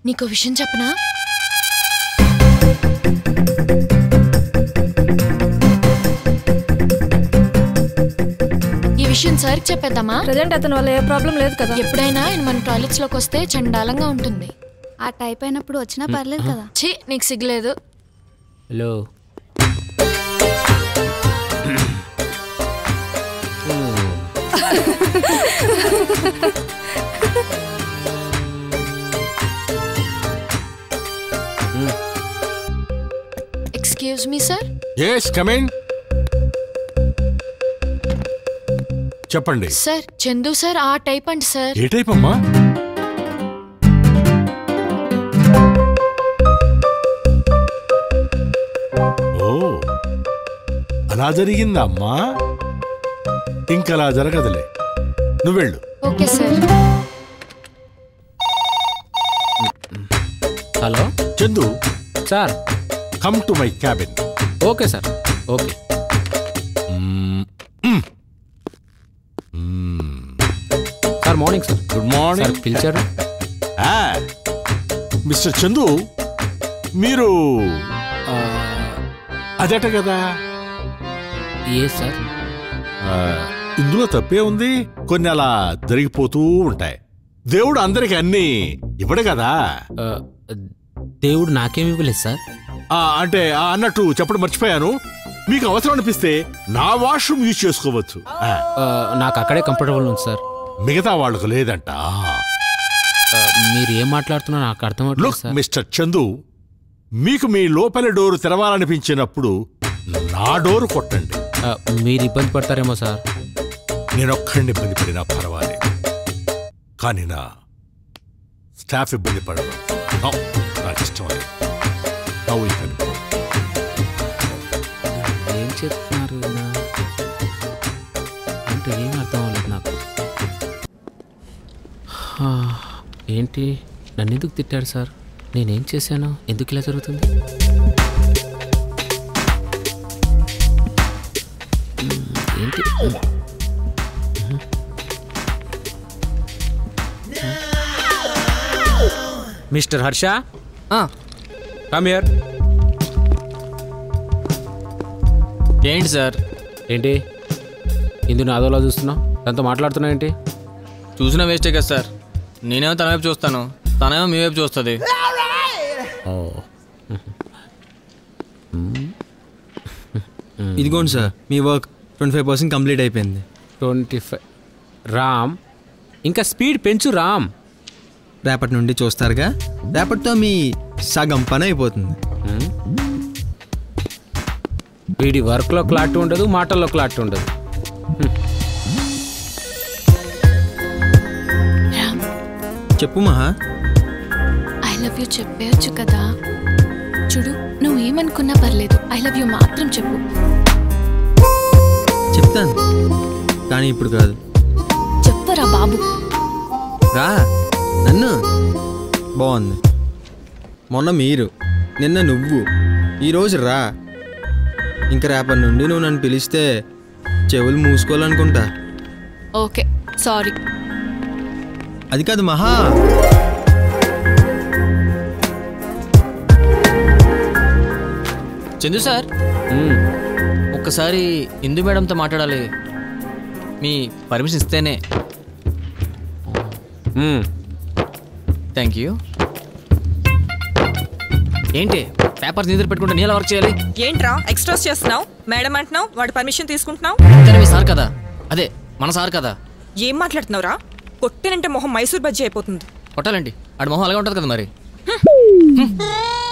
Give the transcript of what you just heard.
నీకు విషయం చెప్పనా ఈ విషయం సార్కి చెప్పేద్దామా ప్రజెంట్ అతని వల్ల ఏ ప్రాబ్లం లేదు కదా ఎప్పుడైనా ఆయన మన టాయిలెట్స్ లోకి వస్తే చండాలంగా ఉంటుంది ఆ టైప్ అయినప్పుడు వచ్చినా పర్లేదు కదా ఛీ నీకు సిగ్గులేదు hello excuse me sir yes come in చెప్పండి సార్ చందు సార్ ఆ టైప్ అండి సార్ ఏ టైప్ అమ్మా ఓ అలా జరిగిందా అమ్మా ఇంకలా జరగదులే నువ్వెళ్ళు okay sir hello Chandu sir come to my cabin okay sir okay sir morning sir good sir morning పిలిచారు మిస్టర్ చందు మీరు ఆ, అదట కదా ఏ సార్ ఆ, ఇందులో తప్పే ఉంది కొన్ని అలా జరిగిపోతూ ఉంటాయి దేవుడు అందరికి అన్ని ఇవ్వడు కదా ఆ, దేవుడు నాకేమి ఇవ్వలేదు సార్ ఆ, అంటే ఆ, అన్నట్టు చెప్పడం మర్చిపోయాను మీకు అవసరం అనిపిస్తే నా వాష్రూమ్ యూజ్ చేసుకోవచ్చు ఆ, ఆ, నాకు అక్కడే కంఫర్టబుల్ ఉంది సార్ మిగతా వాళ్ళకు లేదంట ఆ, మీరు ఏం మాట్లాడుతున్నా నాకు అర్థమవుతుంది లుక్ సార్ మిస్టర్ చందు మీకు మీ లోపలి డోరు తెరవాలనిపించినప్పుడు నా డోరు కొట్టండి ఆ, మీరు ఇబ్బంది పడతారేమో సార్ నేనొక్కడిని ఇబ్బంది పడినా పర్వాలేదు కానీ నా స్టాఫ్ ఇబ్బంది పడదు No, నాకు ఇష్టం లేదు నవ్వు ఇబ్బంది ఏం చెప్తున్నారు ఈయన? అంటే ఏం అర్థం అవ్వలేదు నాకు హా, ఏంటి నన్ను ఎందుకు తిట్టాడు సార్ నేనేం చేశాను ఎందుకు ఇలా జరుగుతుంది మ్మ్, ఏంటి మ్మ్. మిస్టర్ హర్ష కమ్ హియర్ ఏంటి సార్ ఏంటి ఇందు అదోలా చూస్తున్నావు తనతో మాట్లాడుతున్నావు ఏంటి చూసిన వేస్టే కదా సార్ నేనేమో తన వైపు చూస్తాను తనేమో మీ వైపు చూస్తుంది ఓ ఇదిగోండి సార్ మీ work twenty five percent complete అయిపోయింది ట్వంటీ ఫైవ్ రామ్ ఇంకా స్పీడ్ పెంచు రామ్ రేపటి నుండి చూస్తారుగా రేపటితో మీ సగం పని అయిపోతుంది హ్మ్? వీడి వర్క్లో క్లాట్ ఉండదు మాటల్లో క్లాట్ ఉండదు రామ్ చెప్పు మహా ఐ లవ్ యూ చెప్పేయచ్చు కదా చూడు నువ్వు ఏమనుకున్నా పర్లేదు ఐ లవ్ యూ మాత్రం చెప్పు చెప్తాను కానీ ఇప్పుడు కాదు చెప్పరా బాబు రా నన్ను బాగుంది మొన్న మీరు నిన్న నువ్వు ఈరోజు రా ఇంకా రేపటి నుండి నువ్వు నన్ను పిలిస్తే చెవులు మూసుకోవాలనుకుంటా ఓకే సారీ అది కాదు మహా చందు సార్ హ్మ్. ఒక్కసారి ఇందు మేడంతో మాట్లాడాలి మీ పర్మిషన్ ఇస్తేనే హ్మ్. థ్యాంక్ యూ ఏంటి పేపర్స్ నిద్ర పెట్టుకుంటే నీళ్ళ వర్క్ చేయాలి ఏంట్రా ఎక్స్ట్రాస్ చేస్తున్నావు మేడం అంటున్నావు వాడు పర్మిషన్ తీసుకుంటున్నావు కానీ మీ సార్ కదా అదే మన సార్ కదా ఏం మాట్లాడుతున్నావురా కొట్టినంటే మొహం మైసూర్ బజ్జీ అయిపోతుంది కొట్టాలండి ఆడి మొహం అలాగే ఉంటుంది కదా మరి